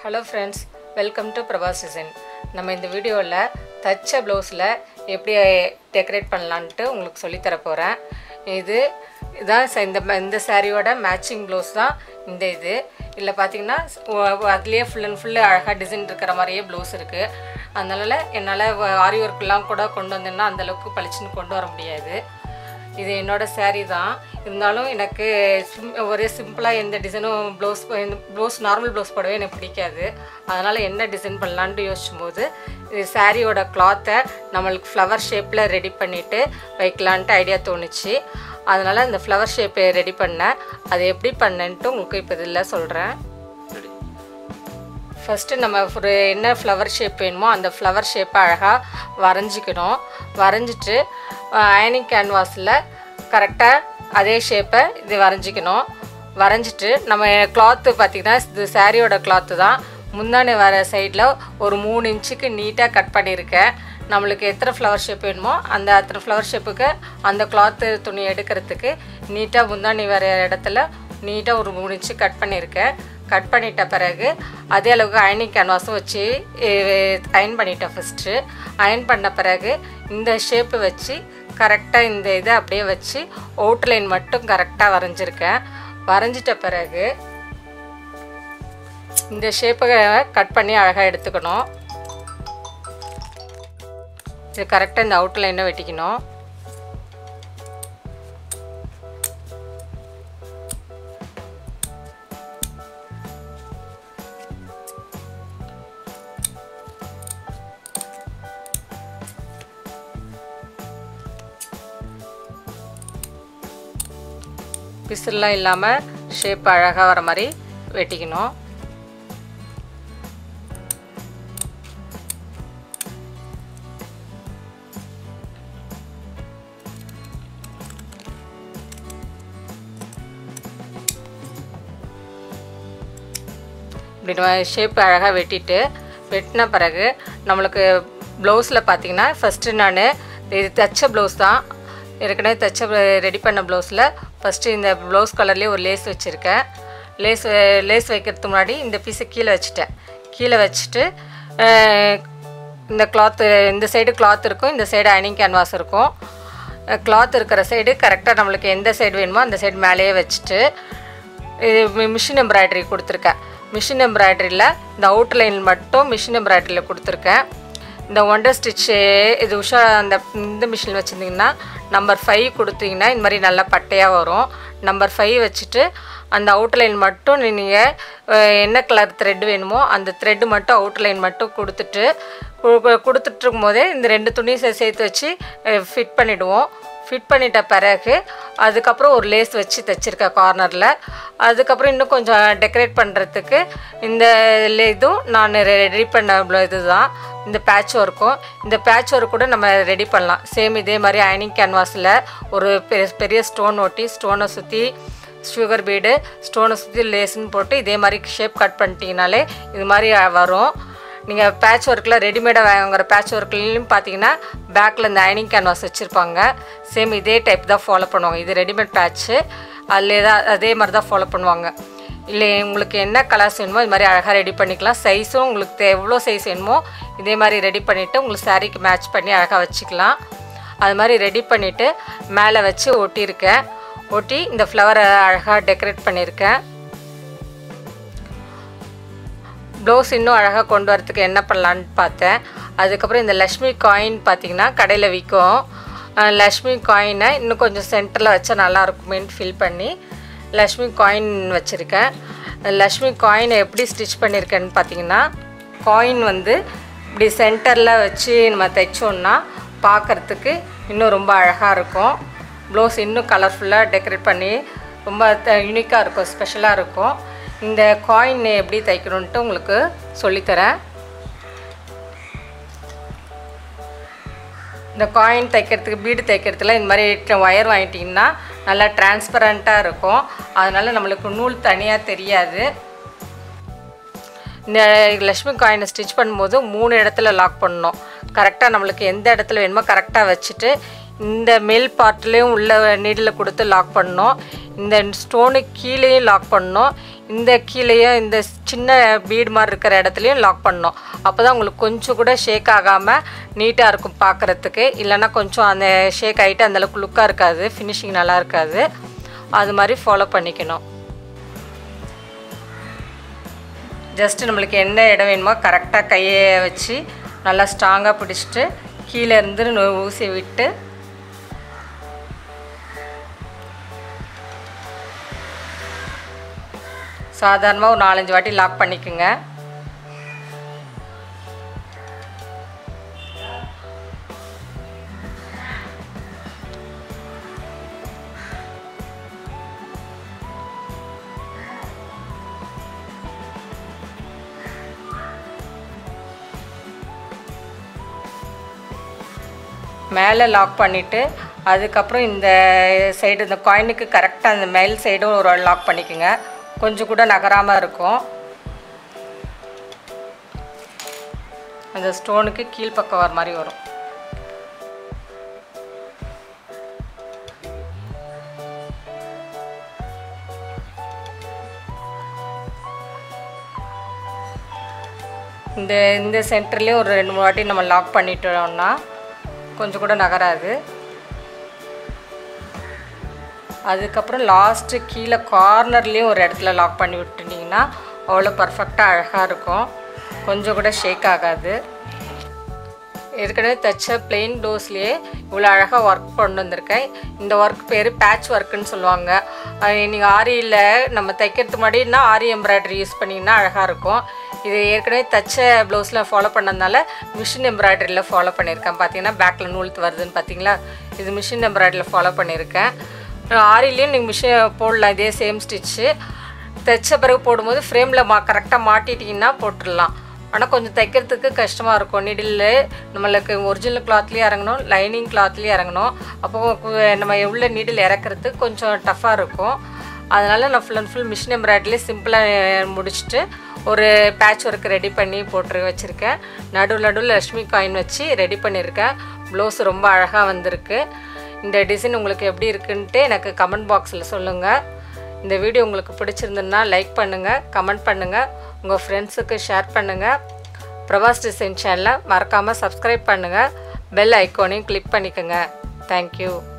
hello friends welcome to Prabhas design நம்ம இந்த வீடியோவில் தச்ச ப்ளவுஸில் எப்படி டெக்கரேட் பண்ணலான்ட்டு உங்களுக்கு சொல்லித்தர போகிறேன் இது இதான் ச- இந்த ம- இந்த சாரியோட மேட்சிங் ப்ளவுஸ் தான் இந்த இது இதில் பார்த்தீங்கன்னா அதுலேயே ஃபுல் அண்ட் ஃபுல்லு அழகாக டிசைன் இருக்கிற மாதிரியே ப்ளவுஸ் இருக்குது அதனால என்னால் ஆரி ஒர்க்லாம் கூட கொண்டு வந்தேன்னா அந்தளவுக்கு பளிச்சுன்னு கொண்டு வர முடியாது இது என்னோட saree தான் இருந்தாலும் எனக்கு சிம் ஒரே சிம்பிளாக எந்த டிசைனும் ப்ளவுஸ் ப்ளவுஸ் நார்மல் ப்ளவுஸ் போடவே எனக்கு பிடிக்காது அதனால் என்ன டிசைன் பண்ணலான்ட்டு யோசிச்சும் போது இது சாரியோட கிளாத்தை நம்மளுக்கு ஃப்ளவர் ஷேப்பில் ரெடி பண்ணிவிட்டு வைக்கலான்ட்டு ஐடியா தோணுச்சு அதனால் இந்த ஃப்ளவர் ஷேப்பை ரெடி பண்ணேன் அதை எப்படி பண்ணேன்ட்டு உங்களுக்கு இப்போ இதில் சொல்கிறேன் ஃபஸ்ட்டு நம்ம ஒரு என்ன ஃப்ளவர் ஷேப் வேணுமோ அந்த ஃப்ளவர் ஷேப்பை அழகாக வரைஞ்சிக்கணும் வரைஞ்சிட்டு அயனிங் கேன்வாஸில் கரெக்டாக அதே ஷேப்பை இது வரைஞ்சிக்கணும் வரைஞ்சிட்டு நம்ம கிளாத்து பார்த்திங்கன்னா இது சாரியோட கிளாத்து தான் முந்தானி வர சைடில் ஒரு மூணு இன்ச்சுக்கு நீட்டாக கட் பண்ணியிருக்கேன் நம்மளுக்கு எத்தனை ஃப்ளவர் ஷேப் வேணுமோ அந்த அத்தனை ஃப்ளவர் ஷேப்புக்கு அந்த கிளாத்து துணி எடுக்கிறதுக்கு நீட்டாக முந்தானி வர இடத்துல நீட்டாக ஒரு மூணு இன்ச்சு கட் பண்ணியிருக்கேன் கட் பண்ணிட்ட பிறகு அதே அளவுக்கு அயனிங் கேன்வாஸும் வச்சு அயன் பண்ணிட்டேன் ஃபஸ்ட்டு அயன் பண்ண பிறகு இந்த ஷேப்பு வச்சு கரெக்டாக இந்த இதை அப்படியே வச்சு அவுட்லைன் மட்டும் கரெக்டாக வரைஞ்சிருக்கேன் வரைஞ்சிட்ட பிறகு இந்த ஷேப்பை கட் பண்ணி அழகாக எடுத்துக்கணும் இது கரெக்டாக இந்த அவுட்லைனை வெட்டிக்கணும் பிசுலாம் இல்லாமல் ஷேப் அழகாக வர மாதிரி வெட்டிக்கணும் இப்படி ஷேப் அழகாக வெட்டிட்டு வெட்டின பிறகு நம்மளுக்கு ப்ளவுஸில் பார்த்தீங்கன்னா ஃபஸ்ட்டு நான் இது தைச்ச ப்ளவுஸ் தான் ஏற்கனவே தைச்ச ரெடி பண்ண ப்ளவுஸில் ஃபஸ்ட்டு இந்த ப்ளவுஸ் கலர்லேயே ஒரு லேஸ் வச்சுருக்கேன் லேஸ் லேஸ் வைக்கிறதுக்கு முன்னாடி இந்த பீஸை கீழே வச்சுட்டேன் கீழே வச்சுட்டு அஹ், இந்த கிளாத்து இந்த சைடு கிளாத் இருக்கும் இந்த சைடு அயனிங் கேன்வாஸ் இருக்கும் கிளாத் இருக்கிற சைடு கரெக்டாக நம்மளுக்கு எந்த சைடு வேணுமோ அந்த சைடு மேலேயே வச்சுட்டு இது மிஷின் எம்ப்ராய்டரி கொடுத்துருக்கேன் மிஷின் எம்ப்ராய்டரியில் இந்த அவுட்லைன் மட்டும் மிஷின் எம்ப்ராய்டரியில் கொடுத்துருக்கேன் இந்த ஒண்டர் ஸ்டிச்சு இது உஷா அந்த இந்த மிஷின் வச்சுருந்தீங்கன்னா நம்பர் ஃபைவ் கொடுத்தீங்கன்னா இந்த மாதிரி நல்லா பட்டையாக வரும் நம்பர் ஃபைவ் வச்சுட்டு அந்த அவுட்லைன் மட்டும் நீங்கள் என்ன கலர் த்ரெட் வேணுமோ அந்த த்ரெட் மட்டும் அவுட்லைன் மட்டும் கொடுத்துட்டு கு- கு- கொடுத்துட்டு இருக்கும்போதே இந்த ரெண்டு துணியை சே- சேர்த்து வச்சு ஃபிட் பண்ணிவிடுவோம் ஃபிட் பண்ணிட்ட பிறகு அதுக்கப்புறம் ஒரு லேஸ் வச்சு தைச்சிருக்கேன் கார்னரில் அதுக்கப்புறம் இன்னும் கொஞ்சம் டெக்கரேட் பண்ணுறதுக்கு இந்த லே- இதுவும் நான் ரெடி பண்ண இது தான் இந்த பேட்ச் ஒர்க்கும் இந்த பேட்ச் ஒர்க் கூட நம்ம ரெடி பண்ணலாம் சேம் இதே மாதிரி அயனிங் கேன்வாஸில் ஒரு பெரிய பெரிய ஸ்டோன் ஒட்டி ஸ்டோனை சுற்றி சுகர் பீடு ஸ்டோனை சுற்றி லேஸ்ன்னு போட்டு இதே மாதிரி ஷேப் கட் பண்ணிட்டீங்கனாலே இது மாதிரி வரும் நீங்கள் பேட்ச் ஒர்க்கில் ரெடிமேடாக வாங்குற பேட்ச் ஒர்க்லையும் பார்த்தீங்கன்னா பேக்கில் இந்த அயனிங் கேன்வாஸ் வச்சுருப்பாங்க சேம் இதே டைப் தான் ஃபாலோ பண்ணுவாங்க இது ரெடிமேட் பேட்ச்சு அதில் தான் அதே மாதிரி தான் ஃபாலோ பண்ணுவாங்க இல்லை உங்களுக்கு என்ன கலர்ஸ் வேணுமோ இது மாதிரி அழகாக ரெடி பண்ணிக்கலாம் சைஸும் உங்களுக்கு தே- எவ்வளோ சைஸ் வேணுமோ இதே மாதிரி ரெடி பண்ணிவிட்டு உங்களுக்கு சாரீக்கு மேட்ச் பண்ணி அழகாக வச்சுக்கலாம் அது மாதிரி ரெடி பண்ணிவிட்டு மேலே வச்சு ஒட்டியிருக்கேன் ஒட்டி இந்த ஃப்ளவரை அழகாக டெக்கரேட் பண்ணியிருக்கேன் ப்ளவுஸ் இன்னும் அழகாக கொண்டு வரதுக்கு என்ன பண்ணலான்னு பார்த்தேன் அதுக்கப்புறம் இந்த லக்ஷ்மி காயின் பார்த்தீங்கன்னா கடையில் விற்கும் அஹ் லக்ஷ்மி காயினை இன்னும் கொஞ்சம் சென்டரில் வச்சா நல்லா இருக்குமேன்னு ஃபீல் பண்ணி லக்ஷ்மி காயின் வச்சுருக்கேன் லக்ஷ்மி காயினை எப்படி ஸ்டிச் பண்ணியிருக்கேன்னு பார்த்தீங்கன்னா காயின் வந்து இப்படி சென்டரில் வச்சு நம்ம தைச்சோன்னா பார்க்குறதுக்கு இன்னும் ரொம்ப அழகாக இருக்கும் ப்ளவுஸ் இன்னும் கலர்ஃபுல்லாக டெக்கரேட் பண்ணி ரொம்ப யூனிக்காக இருக்கும் ஸ்பெஷலாக இருக்கும் இந்த காயின் எப்படி தைக்கணுன்ட்டு உங்களுக்கு சொல்லித்தரேன் இந்த காயின் தைக்கிறதுக்கு பீடு தைக்கிறதுல இந்த மாதிரி ஒயர் வாங்கிட்டிங்கன்னா நல்லா டிரான்ஸ்பரண்ட்டாக இருக்கும் அதனால் நம்மளுக்கு நூல் தனியாக தெரியாது இந்த லக்ஷ்மி காயினை ஸ்டிச் பண்ணும்போது மூணு இடத்துல லாக் பண்ணணும் கரெக்டாக நம்மளுக்கு எந்த இடத்துல வேணுமோ கரெக்டாக வச்சுட்டு இந்த மேல் பார்ட்லேயும் உள்ள நீடில் கொடுத்து லாக் பண்ணணும் இந்த ஸ்டோனு கீழேயும் லாக் பண்ணணும் இந்த கீழேயே இந்த சின்ன பீடு மாதிரி இருக்கிற இடத்துலையும் லாக் பண்ணணும் அப்போ தான் உங்களுக்கு கொஞ்சம் கூட ஷேக் ஆகாமல் நீட்டாக இருக்கும் பார்க்குறதுக்கு இல்லைன்னா கொஞ்சம் அந்த ஷேக் ஆகிட்டு அந்தளவுக்கு லுக்காக இருக்காது ஃபினிஷிங் நல்லா இருக்காது அது மாதிரி ஃபாலோ பண்ணிக்கணும் ஜஸ்ட்டு நம்மளுக்கு என்ன இடம் வேணுமோ கரெக்டாக கையை வச்சு நல்லா ஸ்ட்ராங்காக பிடிச்சிட்டு கீழே இருந்து நு- ஊசி விட்டு சாதாரணமாக ஒரு நாலஞ்சு வாட்டி லாக் பண்ணிக்கோங்க மேலே லாக் பண்ணிவிட்டு அதுக்கப்புறம் இந்த சைடு இந்த காயினுக்கு கரெக்டாக அந்த மேல் சைடும் ஒரு லாக் பண்ணிக்கோங்க கொஞ்சம் கூட நகராமல் இருக்கும் அந்த ஸ்டோனுக்கு கீழ்ப்பக்கம் வர மாதிரி வரும் இந்த இந்த சென்டர்லேயே ஒரு ரெண்டு மூணு வாட்டி நம்ம லாக் பண்ணிட்டோம்னா கொஞ்சம் கூட நகராது அதுக்கப்புறம் லாஸ்ட்டு கீழே கார்னர்லேயும் ஒரு இடத்துல லாக் பண்ணி விட்டுட்டிங்கன்னா அவ்வளோ பர்ஃபெக்டாக அழகாக இருக்கும் கொஞ்சம் கூட ஷேக் ஆகாது ஏற்கனவே தைச்ச பிளெயின் டோஸ்லேயே இவ்வளோ அழகாக ஒர்க் கொண்டு வந்திருக்கேன் இந்த ஒர்க் பேர் பேட்ச் ஒர்க்குன்னு சொல்லுவாங்க நீங்கள் ஆரியில் நம்ம தைக்கிறதுக்கு முன்னாடினா ஆரி எம்ப்ராய்டரி யூஸ் பண்ணிங்கன்னா அழகாக இருக்கும் இது ஏற்கனவே தைச்ச ப்ளவுஸில் ஃபாலோ பண்ணதுனால மிஷின் எம்ப்ராய்டரியில் ஃபாலோ பண்ணியிருக்கேன் பார்த்தீங்கன்னா பேக்கில் நூல்த்து வருதுன்னு பார்த்தீங்களா இது மிஷின் எம்ப்ராய்டரியில் ஃபாலோ பண்ணியிருக்கேன் ஆரிலையும் நீங்கள் மிஷின் போடலாம் இதே சேம் ஸ்டிச்சு தைச்ச பிறகு போடும்போது ஃப்ரேமில் மா கரெக்டாக மாட்டிட்டிங்கன்னா போட்டுடலாம் ஆனால் கொஞ்சம் தைக்கிறதுக்கு கஷ்டமாக இருக்கும் நிடில் நம்மளுக்கு ஒரிஜினல் கிளாத்லேயும் இறங்கணும் லைனிங் கிளாத்லேயும் இறங்கணும் அப்போ கு- நம்ம உள்ள நீடில் இறக்குறதுக்கு கொஞ்சம் டஃப்பாக இருக்கும் அதனால் நான் ஃபுல் அண்ட் ஃபுல் மிஷின் எம்ப்ராய்டரிலே சிம்பிளாக முடிச்சுட்டு ஒரு பேட்ச் ஒர்க் ரெடி பண்ணி போட்டு வச்சுருக்கேன் நடுவில் நடுவில் லக்ஷ்மி காயின் வச்சு ரெடி பண்ணியிருக்கேன் ப்ளவுஸ் ரொம்ப அழகாக வந்திருக்கு இந்த டிசைன் உங்களுக்கு எப்படி இருக்குன்ட்டு எனக்கு கமெண்ட் பாக்ஸில் சொல்லுங்கள் இந்த வீடியோ உங்களுக்கு பிடிச்சிருந்துன்னா லைக் பண்ணுங்கள் கமெண்ட் பண்ணுங்கள் உங்கள் ஃப்ரெண்ட்ஸுக்கு ஷேர் பண்ணுங்கள் பிரபாஸ் டிசைன் சேனலை மறக்காமல் சப்ஸ்கிரைப் பண்ணுங்கள் பெல் ஐக்கானையும் கிளிக் பண்ணிக்கோங்க தேங்க்யூ